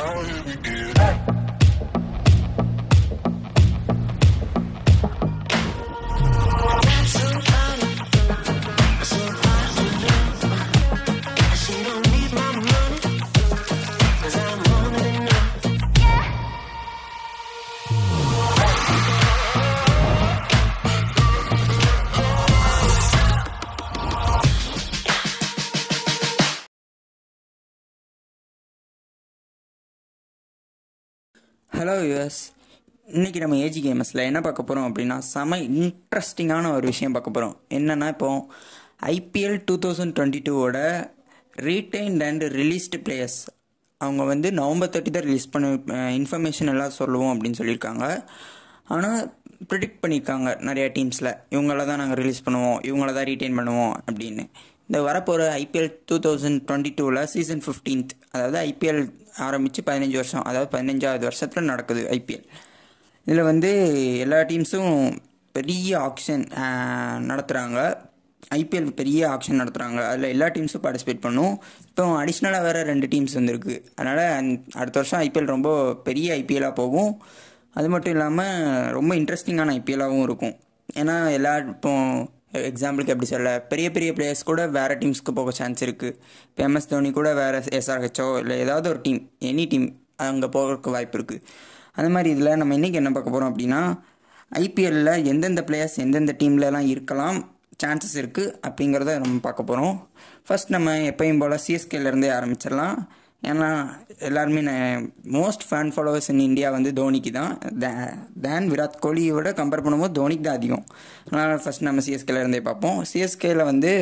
hello US இன்றைக்கி நம்ம AG கேமஸில் என்ன பார்க்க போகிறோம் அப்படின்னா செம இன்ட்ரெஸ்டிங்கான ஒரு விஷயம் பார்க்க போகிறோம் என்னென்னா இப்போ ஐபிஎல் டூ தௌசண்ட் டுவெண்ட்டி டூவோட ரீடைன்ட் அண்ட் ரிலீஸ்டு பிளேயர்ஸ் அவங்க வந்து நவம்பர் தேர்ட்டி தான் ரிலீஸ் பண்ண இன்ஃபர்மேஷன் எல்லாம் சொல்லுவோம் அப்படின்னு சொல்லியிருக்காங்க ஆனால் ப்ரிடிக்ட் பண்ணியிருக்காங்க நிறையா டீம்ஸில் இவங்கள தான் நாங்கள் ரிலீஸ் பண்ணுவோம் இவங்கள தான் ரீட்டைன் பண்ணுவோம் அப்படின்னு இந்த வரப்போகிற ஐபிஎல் டூ தௌசண்ட் டுவெண்ட்டி டூவில் சீசன் ஃபிஃப்டீன்த் அதாவது ஐபிஎல் ஆரம்பித்து பதினஞ்சு வருஷம் அதாவது பதினஞ்சாவது வருஷத்தில் நடக்குது ஐபிஎல் இதில் வந்து எல்லா டீம்ஸும் பெரிய ஆக்ஷன் நடத்துகிறாங்க ஐபிஎல் பெரிய ஆக்ஷன் நடத்துகிறாங்க அதில் எல்லா டீம்ஸும் பார்ட்டிசிபேட் பண்ணும் இப்போ அடிஷ்னலாக வேறு ரெண்டு டீம்ஸ் வந்திருக்கு அதனால் அடுத்த வருஷம் ஐபிஎல் ரொம்ப பெரிய ஐபிஎல்லாக போகும் அது மட்டும் இல்லாமல் ரொம்ப இன்ட்ரெஸ்டிங்கான ஐபிஎல்லாகவும் இருக்கும் ஏன்னா எல்லா இப்போ எக்ஸாம்பிளுக்கு எப்படி சொல்ல பெரிய பெரிய பிளேயர்ஸ் கூட வேறு டீம்ஸ்க்கு போக சான்ஸ் இருக்குது இப்போ எம்எஸ் தோனி கூட வேறு எஸ்ஆர்ஹெச்சோ இல்லை ஏதாவது ஒரு டீம் எனி டீம் அங்கே போகிறதுக்கு வாய்ப்பு இருக்குது அந்த மாதிரி இதில் நம்ம இன்றைக்கி என்ன பார்க்க போகிறோம் அப்படின்னா ஐபிஎல்லில் எந்தெந்த பிளேயர்ஸ் எந்தெந்த டீம்லலாம் இருக்கலாம் சான்சஸ் இருக்குது அப்படிங்கிறத நம்ம பார்க்க போகிறோம் ஃபர்ஸ்ட் நம்ம எப்பயும் போல் சிஎஸ்கேலேருந்தே ஆரம்பிச்சிடலாம் ஏன்னா எல்லாருமே most fan followers in India வந்து தோனிக்கு தான் தேன் விராட் கோலியை விட கம்பேர் பண்ணும்போது தோனிக்கு தான் அதிகம் அதனால் ஃபஸ்ட் நம்ம சிஎஸ்கேல இருந்தே பார்ப்போம் சிஎஸ்கேல வந்து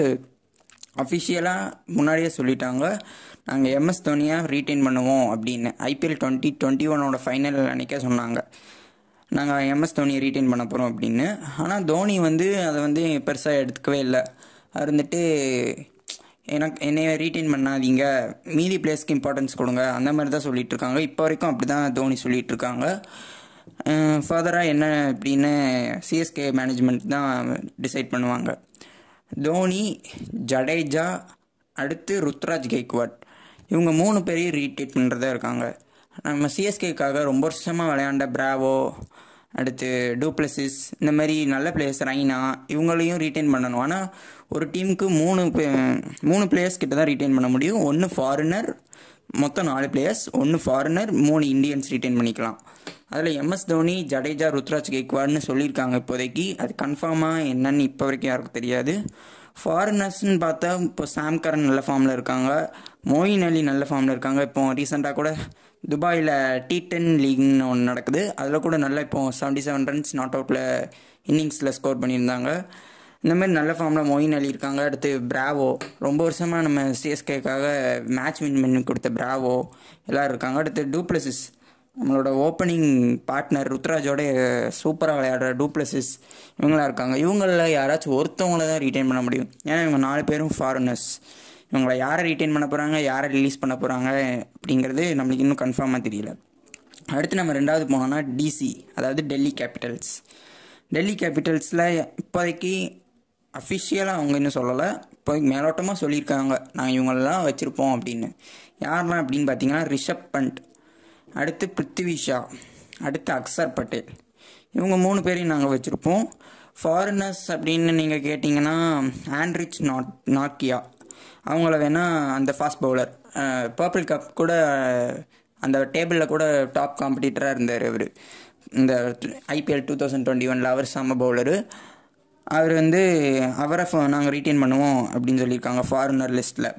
அஃபிஷியலாக முன்னாடியே சொல்லிட்டாங்க நாங்கள் எம்எஸ் தோனியாக ரீட்டைன் பண்ணுவோம் அப்படின்னு ஐபிஎல் டுவெண்ட்டி டுவெண்ட்டி ஒனோட ஃபைனல் அன்றைக்கே சொன்னாங்க நாங்கள் எம்எஸ் தோனியை ரீட்டைன் பண்ண போகிறோம் அப்படின்னு ஆனால் தோனி வந்து அதை வந்து பெருசாக எடுத்துக்கவே இல்லை அவர் வந்துட்டு எனக்கு என்னைய ரீட்டைன் பண்ணாதீங்க மீதி பிளேஸ்க்கு இம்பார்ட்டன்ஸ் கொடுங்க அந்த மாதிரி தான் சொல்லிட்டு இருக்காங்க இப்போ வரைக்கும் அப்படி தான் தோனி சொல்லிட்டு இருக்காங்க ஃபர்தராக என்ன அப்படின்னு சிஎஸ்கே மேனேஜ்மெண்ட் தான் டிசைட் பண்ணுவாங்க தோனி ஜடேஜா அடுத்து ருத்ராஜ் கெய்க்வாட் இவங்க மூணு பேரையும் ரீட்டைட் பண்ணுறதா இருக்காங்க நம்ம சிஎஸ்கேக்காக ரொம்ப வருஷமாக விளையாண்ட பிராவோ அடுத்து டூப்ளசிஸ் இந்த மாதிரி நல்ல பிளேயர்ஸ் ரைனா இவங்களையும் ரீட்டைன் பண்ணணும் ஆனால் ஒரு டீமுக்கு மூணு மூணு பிளேயர்ஸ் கிட்ட தான் ரீட்டைன் பண்ண முடியும் ஒன்று ஃபாரினர் மொத்தம் நாலு பிளேயர்ஸ் ஒன்று ஃபாரினர் மூணு இந்தியன்ஸ் ரீட்டைன் பண்ணிக்கலாம் அதில் எம்எஸ் தோனி ஜடேஜா ருத்ராஜ் கேக்வாட்னு சொல்லியிருக்காங்க இப்போதைக்கு அது கன்ஃபார்மாக என்னன்னு இப்போ வரைக்கும் யாருக்கும் தெரியாது ஃபாரினர்ஸ்னு பார்த்தா இப்போ சாம் கரன் நல்ல ஃபார்மில் இருக்காங்க மோயின் அலி நல்ல ஃபார்மில் இருக்காங்க இப்போ ரீசெண்டாக கூட துபாயில் டி டென் லீக்னு ஒன்று நடக்குது அதில் கூட நல்லா இப்போ செவன்ட்டி செவன் ரன்ஸ் நாட் அவுட்டில் இன்னிங்ஸில் ஸ்கோர் பண்ணியிருந்தாங்க இந்த மாதிரி நல்ல ஃபார்மில் மொயின் அலி இருக்காங்க அடுத்து பிராவோ ரொம்ப வருஷமாக நம்ம சிஎஸ்கேக்காக மேட்ச் வின் பண்ணி கொடுத்த பிராவோ எல்லோரும் இருக்காங்க அடுத்து டூப்ளசிஸ் நம்மளோட ஓப்பனிங் பார்ட்னர் ருத்ராஜோட சூப்பராக விளையாடுற டூப்ளசிஸ் இவங்களாம் இருக்காங்க இவங்களில் யாராச்சும் ஒருத்தவங்கள தான் ரீட்டைன் பண்ண முடியும் ஏன்னா இவங்க நாலு பேரும் ஃபாரினர்ஸ் இவங்களை யாரை ரீட்டைன் பண்ண போகிறாங்க யாரை ரிலீஸ் பண்ண போகிறாங்க அப்படிங்கிறது நம்மளுக்கு இன்னும் கன்ஃபார்மாக தெரியல அடுத்து நம்ம ரெண்டாவது போனோம்னா டிசி அதாவது டெல்லி கேபிட்டல்ஸ் டெல்லி கேபிட்டல்ஸில் இப்போதைக்கு அஃபிஷியலாக அவங்க இன்னும் சொல்லலை இப்போதைக்கு மேலோட்டமாக சொல்லியிருக்காங்க நாங்கள் இவங்களெல்லாம் வச்சுருப்போம் அப்படின்னு யாரெல்லாம் அப்படின்னு பார்த்தீங்கன்னா ரிஷப் பண்ட் அடுத்து பிருத்திவி ஷா அடுத்து அக்சர் பட்டேல் இவங்க மூணு பேரையும் நாங்கள் வச்சுருப்போம் ஃபாரினர்ஸ் அப்படின்னு நீங்கள் கேட்டிங்கன்னா ஆண்ட்ரிச் நாட் நாக்கியா அவங்கள வேணால் அந்த ஃபாஸ்ட் பவுலர் பர்பிள் கப் கூட அந்த டேபிளில் கூட டாப் காம்படிட்டராக இருந்தார் அவர் இந்த ஐபிஎல் டூ தௌசண்ட் டுவெண்ட்டி ஒனில் அவர் சம்ம பவுலரு அவர் வந்து அவரை நாங்கள் ரீட்டைன் பண்ணுவோம் அப்படின்னு சொல்லியிருக்காங்க ஃபாரினர் லிஸ்ட்டில்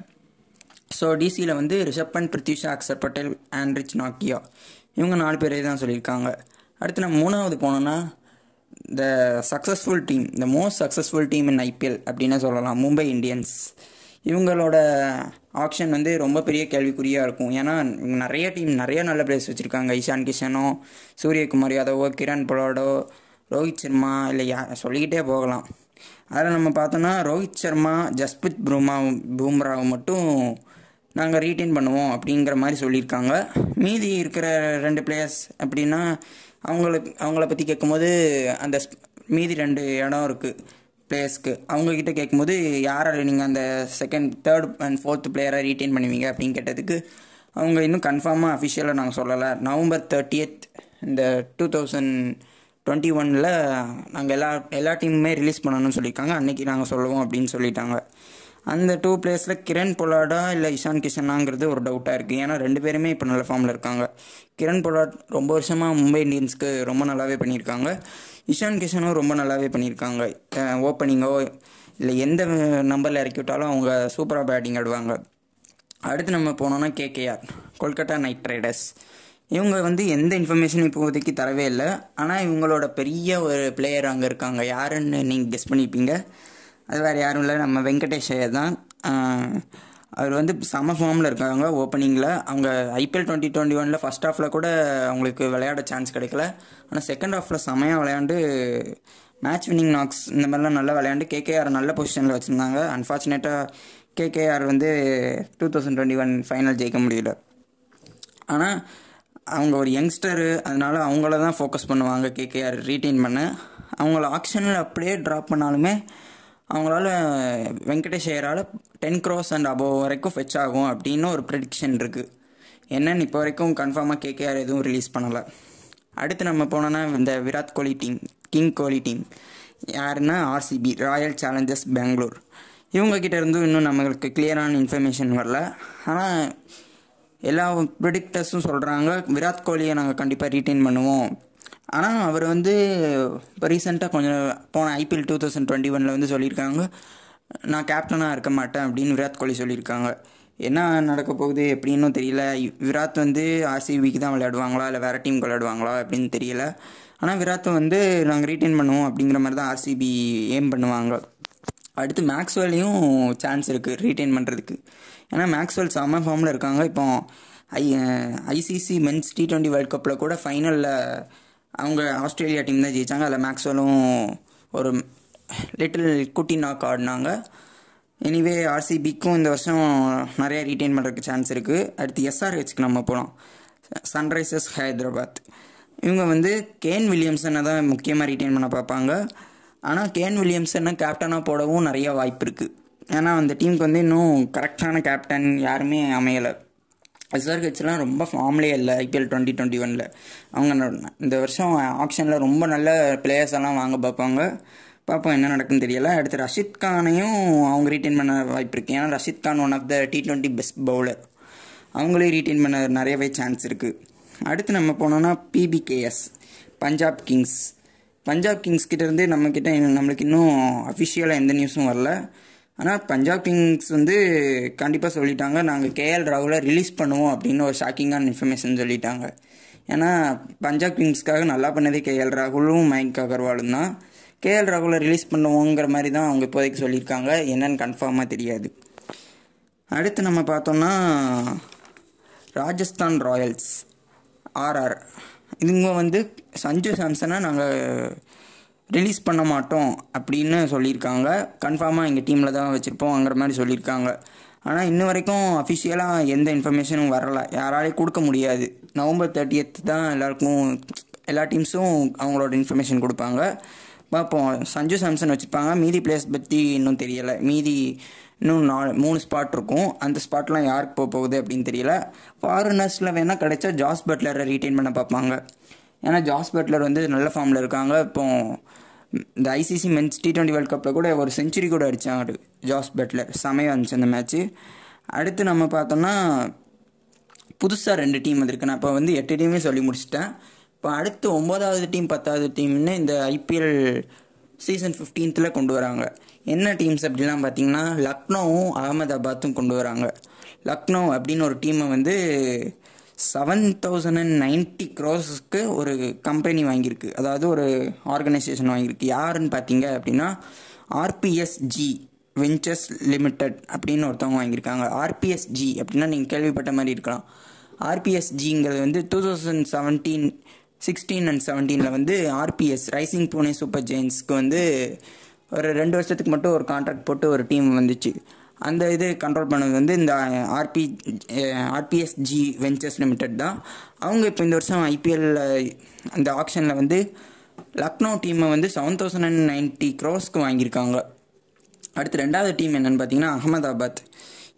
ஸோ டிசியில் வந்து ரிஷப்பன் பிரித்திஷா அக்சர் பட்டேல் ஆண்ட்ரிச் நாக்கியா இவங்க நாலு பேரே தான் சொல்லியிருக்காங்க அடுத்து நம்ம மூணாவது போனோன்னா த successful team the most successful team in IPL அப்படின்னு சொல்லலாம் மும்பை இந்தியன்ஸ் இவங்களோட ஆப்ஷன் வந்து ரொம்ப பெரிய கேள்விக்குறியாக இருக்கும் ஏன்னா நிறைய டீம் நிறைய நல்ல பிளேயர்ஸ் வச்சுருக்காங்க இஷான் கிஷனோ சூரியகுமார் யாதவோ கிரண் பொலாடோ ரோஹித் சர்மா இல்லை யா சொல்லிக்கிட்டே போகலாம் அதில் நம்ம பார்த்தோன்னா ரோஹித் சர்மா ஜஸ்பித் பும்ரா பூம்ராவை மட்டும் நாங்கள் ரீட்டைன் பண்ணுவோம் அப்படிங்கிற மாதிரி சொல்லியிருக்காங்க மீதி இருக்கிற ரெண்டு பிளேயர்ஸ் அப்படின்னா அவங்களுக்கு அவங்கள பற்றி கேட்கும்போது அந்த மீதி ரெண்டு இடம் இருக்குது பிளேயர்ஸ்க்கு அவங்கக்கிட்ட கேட்கும்போது யாரை நீங்கள் அந்த செகண்ட் தேர்ட் அண்ட் ஃபோர்த் பிளேயரை ரீட்டைன் பண்ணுவீங்க அப்படின்னு கேட்டதுக்கு அவங்க இன்னும் கன்ஃபார்மாக அஃபிஷியலாக நாங்கள் சொல்லலை நவம்பர் தேர்ட்டியத் இந்த டூ தௌசண்ட் டுவெண்ட்டி ஒனில் நாங்கள் எல்லா எல்லா டீமுமே ரிலீஸ் பண்ணணும்னு சொல்லியிருக்காங்க அன்றைக்கி நாங்கள் சொல்லுவோம் அப்படின்னு சொல்லிட்டாங்க அந்த டூ பிளேஸில் கிரண் பொலாடா இல்லை இஷான் கிஷனாங்கிறது ஒரு டவுட்டாக இருக்குது ஏன்னா ரெண்டு பேருமே இப்போ நல்ல ஃபார்மில் இருக்காங்க கிரண் பொலாட் ரொம்ப வருஷமாக மும்பை இந்தியன்ஸ்க்கு ரொம்ப நல்லாவே பண்ணியிருக்காங்க இஷான் கிஷனும் ரொம்ப நல்லாவே பண்ணியிருக்காங்க ஓப்பனிங்கோ இல்லை எந்த நம்பரில் இறக்கி விட்டாலும் அவங்க சூப்பராக பேட்டிங் ஆடுவாங்க அடுத்து நம்ம போனோம்னா கேகேஆர் கொல்கத்தா நைட் ரைடர்ஸ் இவங்க வந்து எந்த இன்ஃபர்மேஷனும் இப்போதைக்கு தரவே இல்லை ஆனால் இவங்களோட பெரிய ஒரு பிளேயர் அங்கே இருக்காங்க யாருன்னு நீங்கள் கெஸ் பண்ணியிருப்பீங்க அது வேறு யாரும் இல்லை நம்ம வெங்கடேஷ் ஐயர் தான் அவர் வந்து சம ஃபார்மில் இருக்காங்க ஓப்பனிங்கில் அவங்க ஐபிஎல் டுவெண்ட்டி டுவெண்ட்டி ஒனில் ஃபஸ்ட் ஹாஃபில் கூட அவங்களுக்கு விளையாட சான்ஸ் கிடைக்கல ஆனால் செகண்ட் ஹாஃபில் செமையாக விளையாண்டு மேட்ச் வின்னிங் நாக்ஸ் இந்த மாதிரிலாம் நல்லா விளையாண்டு கேகேஆர் நல்ல பொசிஷனில் வச்சுருந்தாங்க அன்ஃபார்ச்சுனேட்டாக கேகேஆர் வந்து two thousand twenty one final ஜெயிக்க முடியல ஆனால் அவங்க ஒரு யங்ஸ்டரு அதனால அவங்கள தான் ஃபோக்கஸ் பண்ணுவாங்க கேகேஆர் ரீட்டைன் பண்ண அவங்கள ஆக்ஷனில் அப்படியே ட்ராப் பண்ணாலுமே அவங்களால வெங்கடேஷ் ஐயரால் டென் க்ரோஸ் அண்ட் அபோவ் வரைக்கும் ஃபெச் ஆகும் அப்படின்னு ஒரு ப்ரெடிக்ஷன் இருக்குது என்னன்னு இப்போ வரைக்கும் கன்ஃபார்மாக கேகேஆர் எதுவும் ரிலீஸ் பண்ணலை அடுத்து நம்ம போனோன்னா இந்த Virat Kohli team king Kohli team யாருன்னா ஆர்சிபி ராயல் சேலஞ்சர்ஸ் பெங்களூர் இவங்கக்கிட்ட இருந்தும் இன்னும் நம்மளுக்கு கிளியரான இன்ஃபர்மேஷன் வரல ஆனால் எல்லா ப்ரிடிக்டர்ஸும் சொல்கிறாங்க விராட் கோலியை நாங்கள் கண்டிப்பாக ரீட்டைன் பண்ணுவோம் ஆனால் அவர் வந்து இப்போ ரீசெண்டாக கொஞ்சம் போன ஐபிஎல் டூ தௌசண்ட் டுவெண்ட்டி ஒனில் வந்து சொல்லியிருக்காங்க நான் கேப்டனாக இருக்க மாட்டேன் அப்படின்னு விராட் கோலி சொல்லியிருக்காங்க என்ன நடக்க போகுது எப்படின்னும் தெரியல விராட் வந்து ஆர்சிபிக்கு தான் விளையாடுவாங்களா இல்லை வேறு டீமுக்கு விளையாடுவாங்களா அப்படின்னு தெரியல ஆனால் விராத்தை வந்து நாங்கள் ரீட்டைன் பண்ணுவோம் அப்படிங்கிற மாதிரி தான் ஆர்சிபி ஏம் பண்ணுவாங்க அடுத்து மேக்ஸ்வெல்லையும் சான்ஸ் இருக்குது ரீட்டைன் பண்ணுறதுக்கு ஏன்னா மேக்ஸ்வெல் செம்ம ஃபார்மில் இருக்காங்க இப்போ I ICC men's T twenty World கப்பில் கூட ஃபைனலில் அவங்க ஆஸ்திரேலியா டீம் தான் ஜெயித்தாங்க அதில் மேக்ஸ்வெலும் ஒரு லிட்டில் குட்டி நாக் ஆடினாங்க எனிவே ஆர்சிபிக்கும் இந்த வருஷம் நிறைய ரீட்டைன் பண்ணுறதுக்கு சான்ஸ் இருக்குது அடுத்து எஸ்ஆர்ஹெச்க்கு நம்ம போகலாம் சன்ரைசர்ஸ் ஹைதராபாத் இவங்க வந்து கேன் வில்லியம்சனை தான் முக்கியமாக ரீட்டைன் பண்ண பார்ப்பாங்க ஆனால் கேன் வில்லியம்சனை கேப்டனாக போடவும் நிறைய வாய்ப்பு இருக்குது ஏன்னா அந்த டீமுக்கு வந்து இன்னும் கரெக்டான கேப்டன் யாருமே அமையலை எஸ்ஆர்ஹெச்லாம் ரொம்ப ஃபார்ம்லேயே இல்லை ஐபிஎல் டுவெண்ட்டி டுவெண்ட்டி ஒனில் அவங்க இந்த வருஷம் ஆப்ஷனில் ரொம்ப நல்ல பிளேயர்ஸ் எல்லாம் வாங்க பார்ப்பாங்க பார்ப்போம் என்ன நடக்குன்னு தெரியல அடுத்து ரஷித் கானையும் அவங்க ரீட்டைன் பண்ண வாய்ப்பு இருக்குது ஏன்னா Rashid Khan one of the T twenty best bowler அவங்களையும் ரீட்டைன் பண்ண நிறையவே சான்ஸ் இருக்குது அடுத்து நம்ம போனோம்னா PBKS Punjab Kings Punjab Kings கிட்டேருந்து நம்மக்கிட்ட நம்மளுக்கு இன்னும் அஃபிஷியலாக எந்த நியூஸும் வரல ஆனால் பஞ்சாப் கிங்ஸ் வந்து கண்டிப்பாக சொல்லிட்டாங்க நாங்கள் கேஎல் ராகுலை ரிலீஸ் பண்ணுவோம் அப்படின்னு ஒரு ஷாக்கிங்கான இன்ஃபர்மேஷன் சொல்லிட்டாங்க ஏன்னா பஞ்சாப் கிங்ஸ்க்காக நல்லா பண்ணதே கேஎல் ராகுலும் மயங்க் அகர்வாலும் தான் கேஎல் ராகுலை ரிலீஸ் பண்ணுவோங்கிற மாதிரி தான் அவங்க இப்போதைக்கு சொல்லியிருக்காங்க என்னன்னு கன்ஃபார்மாக தெரியாது அடுத்து நம்ம பார்த்தோம்னா ராஜஸ்தான் ராயல்ஸ் ஆர்ஆர் இவங்க வந்து சஞ்சு சாம்சனை நாங்கள் ரிலீஸ் பண்ண மாட்டோம் அப்படின்னு சொல்லியிருக்காங்க கன்ஃபார்மாக எங்கள் டீமில் தான் வச்சுருப்போங்கிற மாதிரி சொல்லியிருக்காங்க ஆனால் இன்ன வரைக்கும் அஃபிஷியலாக எந்த இன்ஃபர்மேஷனும் வரலை யாராலையும் கொடுக்க முடியாது நவம்பர் தேர்ட்டியத் தான் எல்லாருக்கும் எல்லா டீம்ஸும் அவங்களோட இன்ஃபர்மேஷன் கொடுப்பாங்க பார்ப்போம் சஞ்சு சாம்சன் வச்சுருப்பாங்க மீதி பிளேஸ் பற்றி இன்னும் தெரியலை மீதி இன்னும் நாலு மூணு ஸ்பாட் இருக்கும் அந்த ஸ்பாட்லாம் யாருக்கு போக போகுது அப்படின்னு தெரியல ஃபாரினர்ஸில் வேணால் கிடைச்சா ஜாஸ் பட்லரை ரீட்டைன் பண்ண பார்ப்பாங்க ஏன்னா ஜாஸ் பட்லர் வந்து நல்ல ஃபார்மில் இருக்காங்க இப்போ இந்த ICC men's T twenty World கப்பில் கூட ஒரு செஞ்சுரி கூட அடித்தாங்க ஜாஸ் பட்லர் செமையாக இருந்துச்சு அந்த மேட்ச்சு அடுத்து நம்ம பார்த்தோம்னா புதுசாக ரெண்டு டீம் வந்திருக்கு நான் இப்போ வந்து எட்டு டீமே சொல்லி முடிச்சிட்டேன் இப்போ அடுத்து ஒம்பதாவது டீம் பத்தாவது டீம்னு இந்த ஐபிஎல் சீசன் ஃபிஃப்டீன்த்தில் கொண்டு வராங்க என்ன டீம்ஸ் அப்படிலாம் பார்த்தீங்கன்னா லக்னோவும் அகமதாபாத்தும் கொண்டு வராங்க லக்னோ அப்படின்னு ஒரு டீமை வந்து செவன் தௌசண்ட் அண்ட் நைன்ட்டி க்ரோஸஸ்க்கு ஒரு கம்பெனி வாங்கியிருக்கு அதாவது ஒரு ஆர்கனைசேஷன் வாங்கியிருக்கு யாருன்னு பார்த்தீங்க அப்படின்னா ஆர்பிஎஸ்ஜி வெஞ்சர்ஸ் லிமிடெட் அப்படின்னு ஒருத்தவங்க வாங்கியிருக்காங்க ஆர்பிஎஸ்ஜி அப்படின்னா நீங்கள் கேள்விப்பட்ட மாதிரி இருக்கலாம் ஆர்பிஎஸ்ஜிங்கிறது வந்து two thousand seventeen sixteen and செவன்டீனில் வந்து ஆர்பிஎஸ் ரைசிங் பூனே சூப்பர் ஜெயின்ஸ்க்கு வந்து ஒரு ரெண்டு வருஷத்துக்கு மட்டும் ஒரு கான்ட்ராக்ட் போட்டு ஒரு டீம் வந்துச்சு அந்த இது கண்ட்ரோல் பண்ணது வந்து இந்த ஆர்பி ஆர்பிஎஸ்ஜி வெஞ்சர்ஸ் லிமிடெட் தான் அவங்க இப்போ இந்த வருஷம் ஐபிஎல்ல அந்த ஆப்ஷனில் வந்து லக்னோ டீமை வந்து செவன் தௌசண்ட் அண்ட் நைன்ட்டி க்ரோஸ்க்கு வாங்கியிருக்காங்க அடுத்து ரெண்டாவது டீம் என்னென்னு பார்த்தீங்கன்னா அகமதாபாத்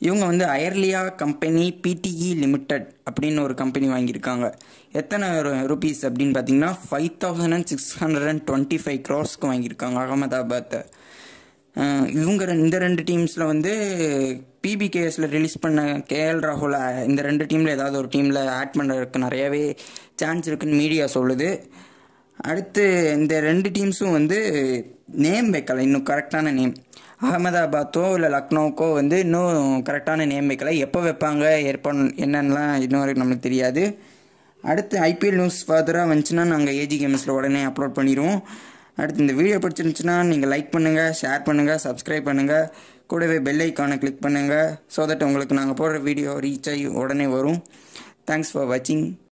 இவங்க வந்து அயர்லியா கம்பெனி பிடிஇ லிமிடெட் அப்படின்னு ஒரு கம்பெனி வாங்கியிருக்காங்க எத்தனை ருபீஸ் அப்படின்னு பார்த்தீங்கன்னா five thousand and six hundred and twenty five க்ரோஸ்க்கு வாங்கியிருக்காங்க அகமதாபாத்தை அஹ் இவங்க ரெ- இந்த ரெண்டு டீம்ஸில் வந்து பிபிகேஎஸில் ரிலீஸ் பண்ண கேஎல் ராகுல் அஹ், இந்த ரெண்டு டீமில் ஏதாவது ஒரு டீமில் ஆட் பண்ணுறதுக்கு நிறையாவே சான்ஸ் இருக்குன்னு மீடியா சொல்லுது அடுத்து இந்த ரெண்டு டீம்ஸும் வந்து நேம் வைக்கல இன்னும் கரெக்டான நேம் அகமதாபாத்தோ இல்லை லக்னோக்கோ வந்து இன்னும் கரெக்டான நேம் வைக்கல எப்போ வைப்பாங்க ஏற்ப என்னன்னெலாம் இன்னும் வரைக்கும் நம்மளுக்கு தெரியாது அடுத்து ஐபிஎல் நியூஸ் ஃபர்தராக வந்துச்சுன்னா நாங்கள் ஏஜி கேம்ஸில் உடனே அப்லோட் பண்ணிடுவோம் அடுத்து இந்த வீடியோ பிடிச்சிருந்துச்சுன்னா நீங்கள் லைக் பண்ணுங்கள் ஷேர் பண்ணுங்கள் சப்ஸ்கிரைப் பண்ணுங்கள் கூடவே பெல் ஐக்கானை கிளிக் பண்ணுங்கள் ஸோ தட் உங்களுக்கு நாங்கள் போடுற வீடியோ ரீச் ஆகி உடனே வரும் தேங்க்ஸ் ஃபார் வாட்சிங்